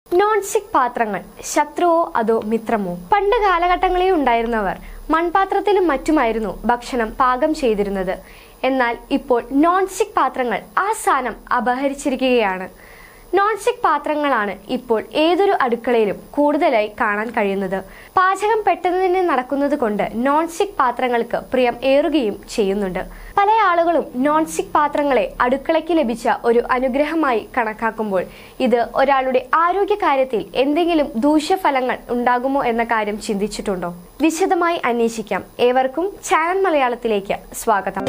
non stick പാത്രങ്ങൾ ശത്രുവോ അതോ മിത്രമോ പണ്ട് കാലഘട്ടങ്ങളിൽ ഉണ്ടായിരുന്നവർ മൺപാത്രത്തിലും മറ്റുമായിരുന്നു ഭക്ഷണം പാകം ചെയ്തിരുന്നത് എന്നാൽ ഇപ്പോൾ നോൺ സ്റ്റിക് പാത്രങ്ങൾ ആ സ്ഥാനം അപഹരിച്ചിരിക്കുകയാണ് നോൺ സ്റ്റിക് പാത്രങ്ങളാണ് ഇപ്പോൾ ഏതൊരു അടുക്കളയിലും കൂടുതലായി കാണാൻ കഴിയുന്നത് പാചകം പെട്ടെന്ന് തന്നെ നടക്കുന്നത് കൊണ്ട് നോൺ സ്റ്റിക് പാത്രങ്ങൾക്ക് പ്രിയം ഏറുകയും ചെയ്യുന്നുണ്ട് പല ആളുകളും നോൺ സ്റ്റിക് പാത്രങ്ങളെ അടുക്കളയ്ക്ക് ലഭിച്ച ഒരു അനുഗ്രഹമായി കണക്കാക്കുമ്പോൾ ഇത് ഒരാളുടെ ആരോഗ്യ കാര്യത്തിൽ എന്തെങ്കിലും ദൂഷ്യഫലങ്ങൾ ഉണ്ടാകുമോ എന്ന കാര്യം ചിന്തിച്ചിട്ടുണ്ടോ വിശദമായി അന്വേഷിക്കാം ഏവർക്കും ചാനൽ മലയാളത്തിലേക്ക് സ്വാഗതം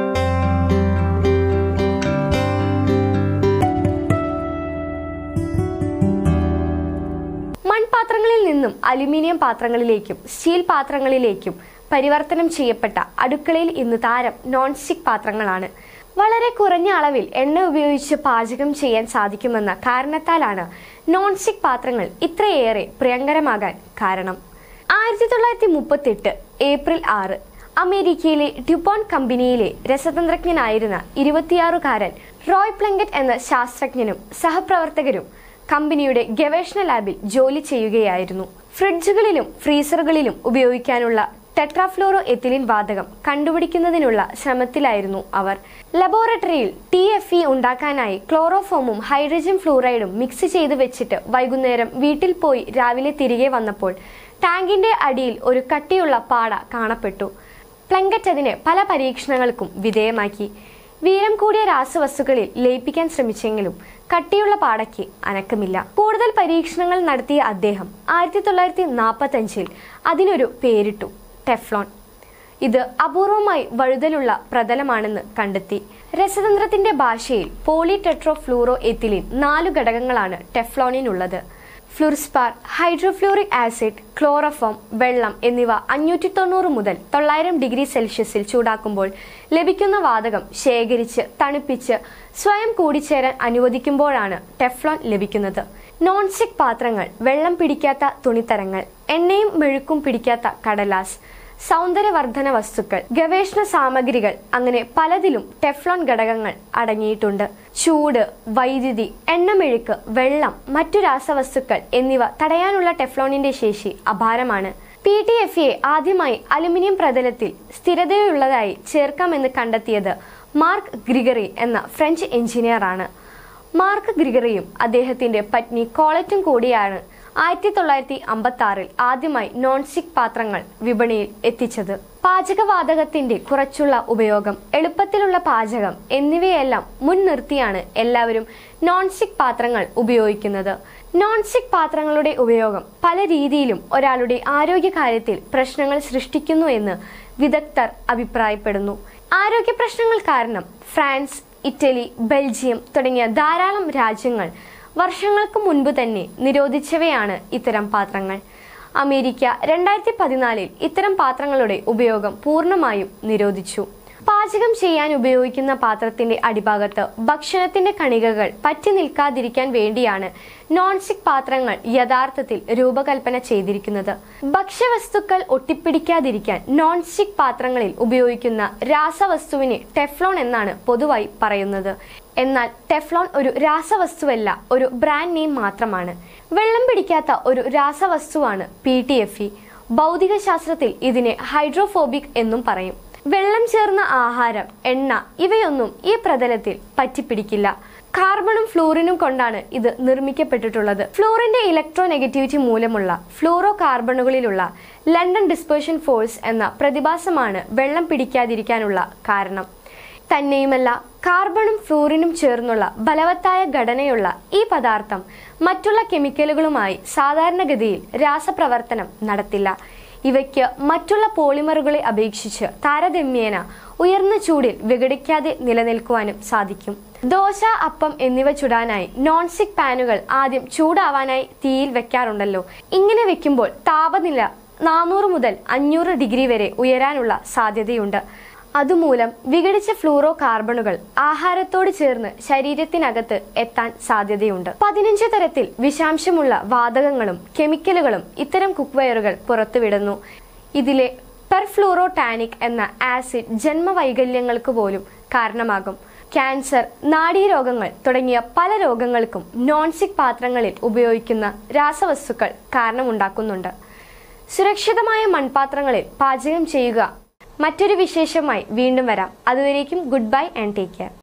മൺപാത്രങ്ങളിൽ നിന്നും അലുമിനിയം പാത്രങ്ങളിലേക്കും സ്റ്റീൽ പാത്രങ്ങളിലേക്കും പരിവർത്തനം ചെയ്യപ്പെട്ട അടുക്കളയിൽ ഇന്ന് താരം നോൺ സ്റ്റിക് പാത്രങ്ങളാണ് വളരെ കുറഞ്ഞ അളവിൽ എണ്ണ ഉപയോഗിച്ച് പാചകം ചെയ്യാൻ സാധിക്കുമെന്ന കാരണത്താലാണ് നോൺ സ്റ്റിക് പാത്രങ്ങൾ ഇത്രയേറെ പ്രിയങ്കരമാകാൻ കാരണം ആയിരത്തി തൊള്ളായിരത്തി മുപ്പത്തെട്ട് ഏപ്രിൽ ആറ് അമേരിക്കയിലെ ഡ്യുപോൺ കമ്പനിയിലെ രസതന്ത്രജ്ഞനായിരുന്ന ഇരുപത്തിയാറുകാരൻ റോയ് പ്ലങ്കറ്റ് എന്ന ശാസ്ത്രജ്ഞനും സഹപ്രവർത്തകരും കമ്പനിയുടെ ഗവേഷണ ലാബിൽ ജോലി ചെയ്യുകയായിരുന്നു ഫ്രിഡ്ജുകളിലും ഫ്രീസറുകളിലും ഉപയോഗിക്കാനുള്ള ടെട്രാഫ്ലോറോ എത്തിലിൻ വാതകം കണ്ടുപിടിക്കുന്നതിനുള്ള ശ്രമത്തിലായിരുന്നു അവർ ലബോറട്ടറിയിൽ ടി എഫ് ഇ ഉണ്ടാക്കാനായി ക്ലോറോഫോമും ഹൈഡ്രജൻ ഫ്ലൂറൈഡും മിക്സ് ചെയ്ത് വെച്ചിട്ട് വൈകുന്നേരം വീട്ടിൽ പോയി രാവിലെ തിരികെ വന്നപ്പോൾ ടാങ്കിന്റെ അടിയിൽ ഒരു കട്ടിയുള്ള പാട കാണപ്പെട്ടു പ്ലങ്കറ്റ് അതിനെ പല പരീക്ഷണങ്ങൾക്കും വിധേയമാക്കി വീരം കൂടിയ രാസവസ്തുക്കളിൽ ലയിപ്പിക്കാൻ ശ്രമിച്ചെങ്കിലും കട്ടിയുള്ള പാടയ്ക്ക് അനക്കമില്ല കൂടുതൽ പരീക്ഷണങ്ങൾ നടത്തിയ അദ്ദേഹം ആയിരത്തി തൊള്ളായിരത്തി നാൽപ്പത്തി അഞ്ചിൽ അതിനൊരു പേരിട്ടു ടെഫ്ലോൺ ഇത് അപൂർവമായി വഴുതലുള്ള പ്രതലമാണെന്ന് കണ്ടെത്തി രസതന്ത്രത്തിന്റെ ഭാഷയിൽ പോളി ടെട്രോ ഫ്ലൂറോ എത്തിലിൻ നാലു ഘടകങ്ങളാണ് ടെഫ്ലോണിനുള്ളത് ഫ്ലുർസ്പാർ ഹൈഡ്രോഫ്ലൂറിക് ആസിഡ് ക്ലോറോഫോം വെള്ളം എന്നിവ അഞ്ഞൂറ്റി തൊണ്ണൂറ് മുതൽ തൊള്ളായിരം ഡിഗ്രി സെൽഷ്യസിൽ ചൂടാക്കുമ്പോൾ ലഭിക്കുന്ന വാതകം ശേഖരിച്ച് തണുപ്പിച്ച് സ്വയം കൂടിച്ചേരാൻ അനുവദിക്കുമ്പോഴാണ് ടെഫ്ലോൺ ലഭിക്കുന്നത് നോൺ സ്റ്റിക് പാത്രങ്ങൾ വെള്ളം പിടിക്കാത്ത തുണിത്തരങ്ങൾ എണ്ണയും മെഴുക്കും പിടിക്കാത്ത കടലാസ് സൗന്ദര്യവർദ്ധന വസ്തുക്കൾ ഗവേഷണ സാമഗ്രികൾ അങ്ങനെ പലതിലും ടെഫ്ലോൺ ഘടകങ്ങൾ അടങ്ങിയിട്ടുണ്ട് ചൂട് വൈദ്യുതി എണ്ണമെഴുക്ക് വെള്ളം മറ്റു രാസവസ്തുക്കൾ എന്നിവ തടയാനുള്ള ടെഫ്ലോണിന്റെ ശേഷി അപാരമാണ് പി ടി എഫ് എ ആദ്യമായി അലുമിനിയം പ്രതലത്തിൽ സ്ഥിരതയുള്ളതായി ചേർക്കാമെന്ന് കണ്ടെത്തിയത് മാർക്ക് ഗ്രിഗറി എന്ന ഫ്രഞ്ച് എഞ്ചിനീയർ ആണ് മാർക്ക് ഗ്രിഗറിയും അദ്ദേഹത്തിന്റെ പത്നി കോളറ്റും കൂടിയാണ് ആയിരത്തി തൊള്ളായിരത്തി അമ്പത്തി ആറിൽ ആദ്യമായി നോൺ സ്റ്റിക് പാത്രങ്ങൾ വിപണിയിൽ എത്തിച്ചത് പാചകവാതകത്തിന്റെ കുറച്ചുള്ള ഉപയോഗം എളുപ്പത്തിലുള്ള പാചകം എന്നിവയെല്ലാം മുൻനിർത്തിയാണ് എല്ലാവരും നോൺ സ്റ്റിക് പാത്രങ്ങൾ ഉപയോഗിക്കുന്നത് നോൺ സ്റ്റിക് പാത്രങ്ങളുടെ ഉപയോഗം പല രീതിയിലും ഒരാളുടെ ആരോഗ്യകാര്യത്തിൽ പ്രശ്നങ്ങൾ സൃഷ്ടിക്കുന്നു എന്ന് വിദഗ്ധർ അഭിപ്രായപ്പെടുന്നു ആരോഗ്യ പ്രശ്നങ്ങൾ കാരണം ഫ്രാൻസ് ഇറ്റലി ബെൽജിയം തുടങ്ങിയ ധാരാളം രാജ്യങ്ങൾ വർഷങ്ങൾക്ക് മുൻപ് തന്നെ നിരോധിച്ചവയാണ് ഇത്തരം പാത്രങ്ങൾ അമേരിക്ക രണ്ടായിരത്തി പതിനാലിൽ ഇത്തരം പാത്രങ്ങളുടെ ഉപയോഗം പൂർണ്ണമായും നിരോധിച്ചു പാചകം ചെയ്യാൻ ഉപയോഗിക്കുന്ന പാത്രത്തിന്റെ അടിഭാഗത്ത് ഭക്ഷണത്തിന്റെ കണികകൾ പറ്റി നിൽക്കാതിരിക്കാൻ വേണ്ടിയാണ് നോൺ സ്റ്റിക് പാത്രങ്ങൾ യഥാർത്ഥത്തിൽ രൂപകൽപ്പന ചെയ്തിരിക്കുന്നത് ഭക്ഷ്യവസ്തുക്കൾ ഒട്ടിപ്പിടിക്കാതിരിക്കാൻ നോൺ സ്റ്റിക് പാത്രങ്ങളിൽ ഉപയോഗിക്കുന്ന രാസവസ്തുവിനെ ടെഫ്ലോൺ എന്നാണ് പൊതുവായി പറയുന്നത് എന്നാൽ ടെഫ്ലോൺ ഒരു രാസവസ്തുവല്ല ഒരു ബ്രാൻഡ് നെയിം മാത്രമാണ് വെള്ളം പിടിക്കാത്ത ഒരു രാസവസ്തുവാണ് പി ടി എഫ് ഇ ഭൗതിക ശാസ്ത്രത്തിൽ ഇതിനെ ഹൈഡ്രോഫോബിക് എന്നും പറയും വെള്ളം ചേർന്ന ആഹാരം എണ്ണ ഇവയൊന്നും ഈ പ്രതലത്തിൽ പറ്റിപ്പിടിക്കില്ല കാർബണും ഫ്ലൂറിനും കൊണ്ടാണ് ഇത് നിർമ്മിക്കപ്പെട്ടിട്ടുള്ളത് ഫ്ലൂറിന്റെ ഇലക്ട്രോ നെഗറ്റിവിറ്റി മൂലമുള്ള ഫ്ലൂറോ കാർബണുകളിലുള്ള ലണ്ടൻ ഡിസ്പേർഷൻ ഫോഴ്സ് എന്ന പ്രതിഭാസമാണ് വെള്ളം പിടിക്കാതിരിക്കാനുള്ള കാരണം തന്നെയുമല്ല കാർബണും ഫ്ലൂറിനും ചേർന്നുള്ള ബലവത്തായ ഘടനയുള്ള ഈ പദാർത്ഥം മറ്റുള്ള കെമിക്കലുകളുമായി സാധാരണഗതിയിൽ രാസപ്രവർത്തനം നടത്തില്ല ഇവയ്ക്ക് മറ്റുള്ള പോളിമറുകളെ അപേക്ഷിച്ച് താരതമ്യേന ഉയർന്ന ചൂടിൽ വിഘടിക്കാതെ നിലനിൽക്കുവാനും സാധിക്കും ദോശ അപ്പം എന്നിവ ചുടാനായി നോൺ സ്റ്റിക് പാനുകൾ ആദ്യം ചൂടാവാനായി തീയിൽ വെക്കാറുണ്ടല്ലോ ഇങ്ങനെ വെക്കുമ്പോൾ താപനില നാനൂറ് മുതൽ അഞ്ഞൂറ് ഡിഗ്രി വരെ ഉയരാനുള്ള സാധ്യതയുണ്ട് അതുമൂലം വിഘടിച്ച ഫ്ലൂറോ കാർബണുകൾ ആഹാരത്തോട് ചേർന്ന് ശരീരത്തിനകത്ത് എത്താൻ സാധ്യതയുണ്ട് പതിനഞ്ച് തരത്തിൽ വിഷാംശമുള്ള വാതകങ്ങളും കെമിക്കലുകളും ഇത്തരം കുക്ക്വെയറുകൾ പുറത്തുവിടുന്നു ഇതിലെ പെർഫ്ലൂറോ ടാനിക് എന്ന ആസിഡ് ജന്മവൈകല്യങ്ങൾക്ക് പോലും കാരണമാകും ക്യാൻസർ നാഡീരോഗങ്ങൾ തുടങ്ങിയ പല രോഗങ്ങൾക്കും നോൺ സ്റ്റിക് പാത്രങ്ങളിൽ ഉപയോഗിക്കുന്ന രാസവസ്തുക്കൾ കാരണമുണ്ടാക്കുന്നുണ്ട് സുരക്ഷിതമായ മൺപാത്രങ്ങളിൽ പാചകം ചെയ്യുക മറ്റൊരു വിശേഷമായി വീണ്ടും വരാം അതുവരേക്കും goodbye and take care